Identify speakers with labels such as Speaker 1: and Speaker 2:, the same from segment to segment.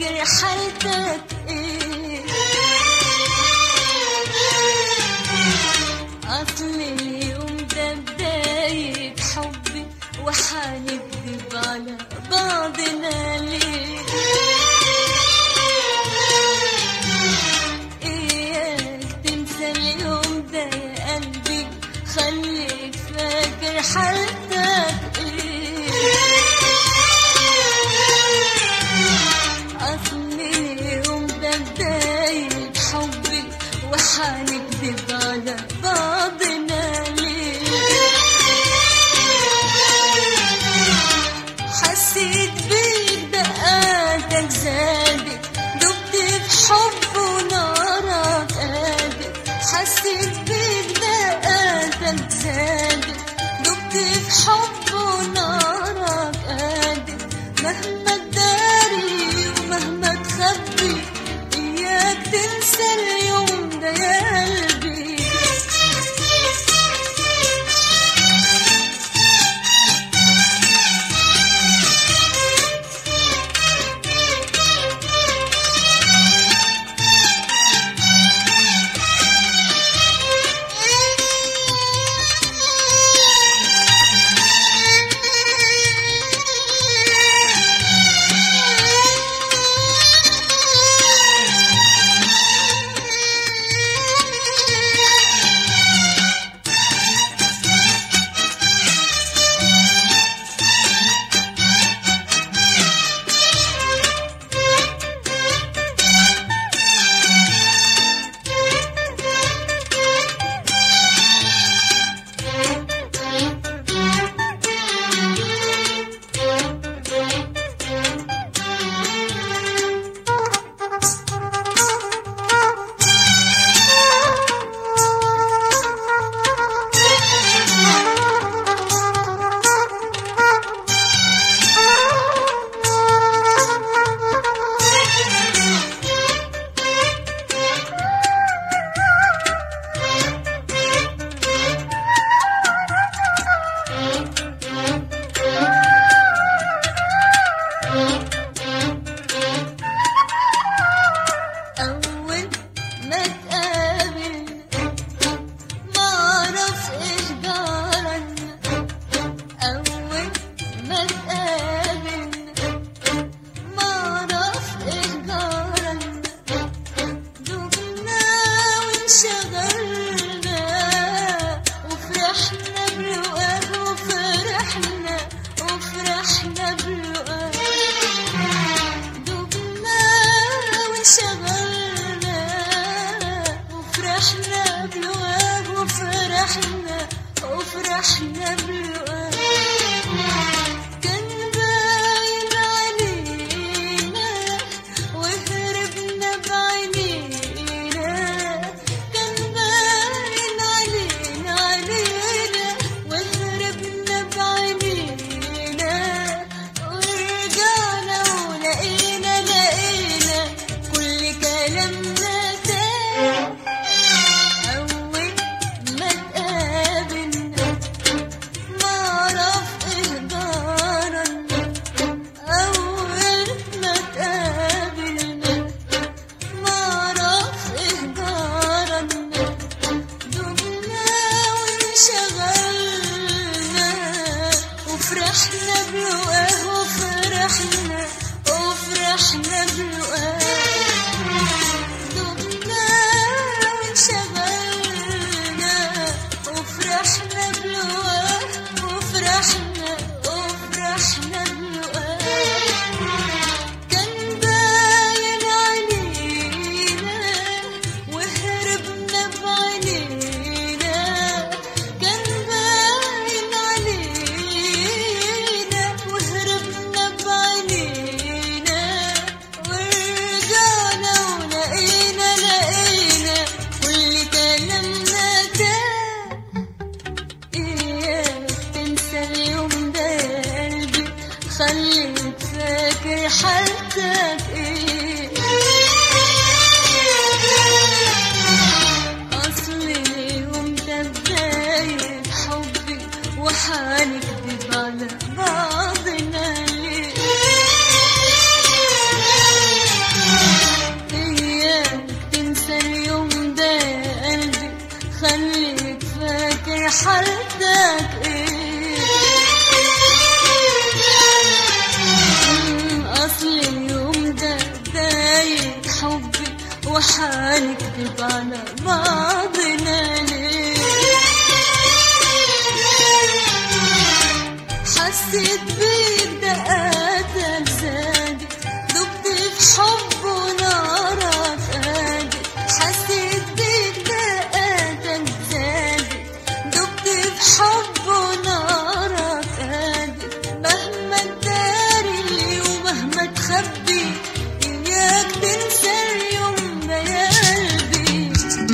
Speaker 1: فاكر حالتك ايه اصل اليوم ده بداية حبي وحنكذب على بعضنا ليه اياك تنسى اليوم ده يا قلبي خليك فاكر حالتك ايه اصل اليوم ده بداية حبي وحنكذب على بعضنا ليه حسيت بيك دقاتك زادت دبت في حب ونارك قادت حسيت بيك دقاتك زادت دبت في حب ونارك قادت مهما تداري ومهما تخبي إياك تنسى اليوم ده يا قلبي أول ما تقابل ما أعرف إيه جرالنا أول ما تقابل ما أعرف إيه جرالنا دبنا وانشغلنا وفرحنا بلقاه وفرحنا وفرحنا بلقاه دبنا وانشغلنا وفرحنا بلقاه وفرحنا وفرحنا بلقاه كان باين علينا وهربنا بعينينا كان باين علينا علينا وهربنا بعينينا ورجعنا ولقينا لقينا كل كلامنا تاه أول ما تقابلنا ما أعرف إيه جرالنا أول ما تقابلنا ما أعرف إيه جرالنا دمنا وانشغلنا وفرحنا بلقاه وفرحنا وفرحنا بلقاه دمنا وانشغلنا وفرحنا بلقاه وفرحنا وفرحنا بلقاه كان باين علينا وهربنا بعينينا كان باين علينا وهربنا بعينينا ورجعنا ولقينا لقينا كل كلامنا تاه إياك تنسى اليوم ده يا قلبي خليك فاكر حالتك إيه أصل اليوم ده بداية حبي وحنكذب على بعضنا ليه وحنكذب على بعضنا ليه حسيت بيك دقاتك زادت دبت في حب ونارك قادت حسيت بيك دقاتك زادت دبت في حب ونارك قادت مهما تداري ومهما تخبي إياك تنسى اليوم ده يا قلبي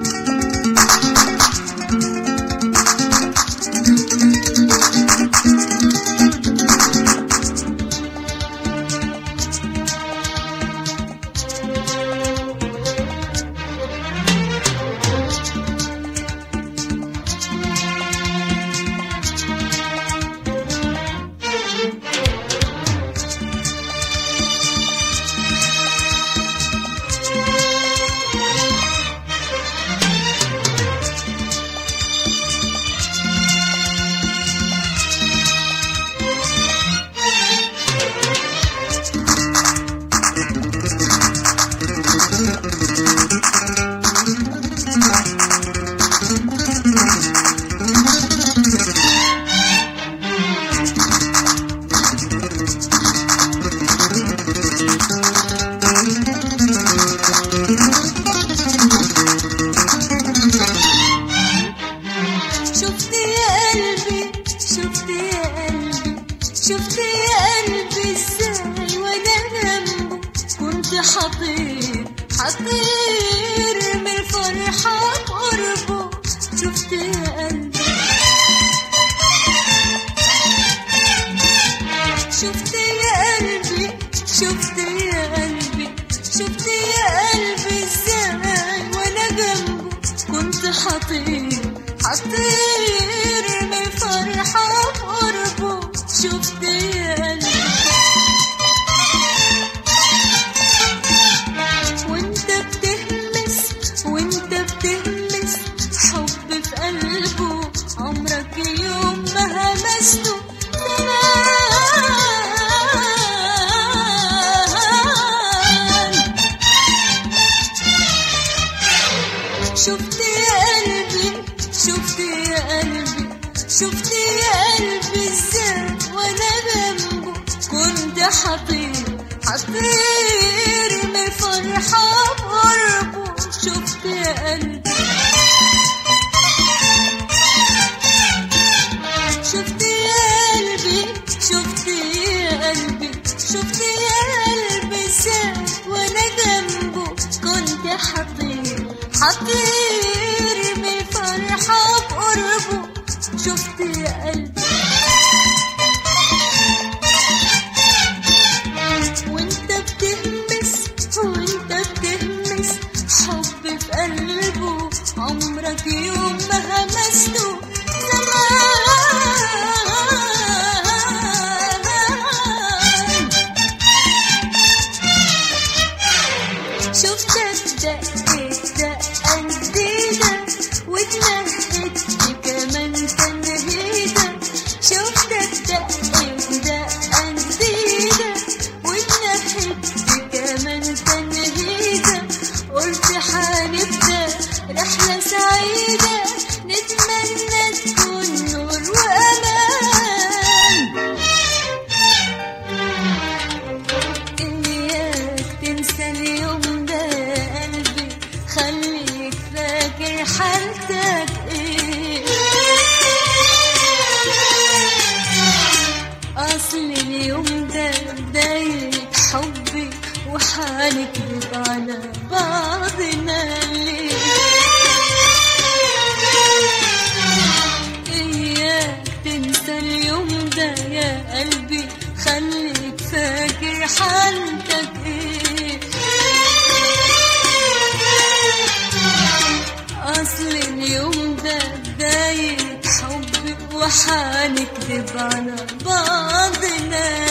Speaker 1: شفت يا قلبي شفت يا قلبي شفت يا قلبي ازاي وانا جنبه كنت حطير حطير من الفرحة بقربه شفت يا قلبي شفت يا قلبي شفت يا قلبي شفت يا قلبي ازاي وانا جنبه كنت حطير حطير من فرحة بقربه شفت يا قلبي وانت بتهمس وانت بتهمس حب في قلبه عمرك يوم ما همسته زمان شفت يا قلبي شفت يا قلبي شفت يا قلبي ازاي وانا جنبه كنت حطير حطير من فرحة بقربه شفت يا قلبي شفت يا قلبي شفت يا قلبي شفت يا قلبي ازاي وانا جنبه كنت حطير حطير من فرحة بقربه شفت يا قلبي وانت بتهمس وانت بتهمس حب في قلبه عمرك يوم ما همسته زمان شفتك دقيت دقة جديدة واتنهدت كمان تنهيدة شفتك دقيت دقة جديدة واتنهدت كمان تنهيدة قلت حنبدأ رحلة سعيدة نتمنى تكون نور وأمان إياك تنسى اليوم ده يا قلبي خليك فاكر حالتك إيه أصل اليوم ده بداية حبي وحنكذب على بعضنا ليه إياك تنسى اليوم ده يا قلبي خليك فاكر حالتك إيه أصل اليوم ده بداية حب وحنكذب على بعضنا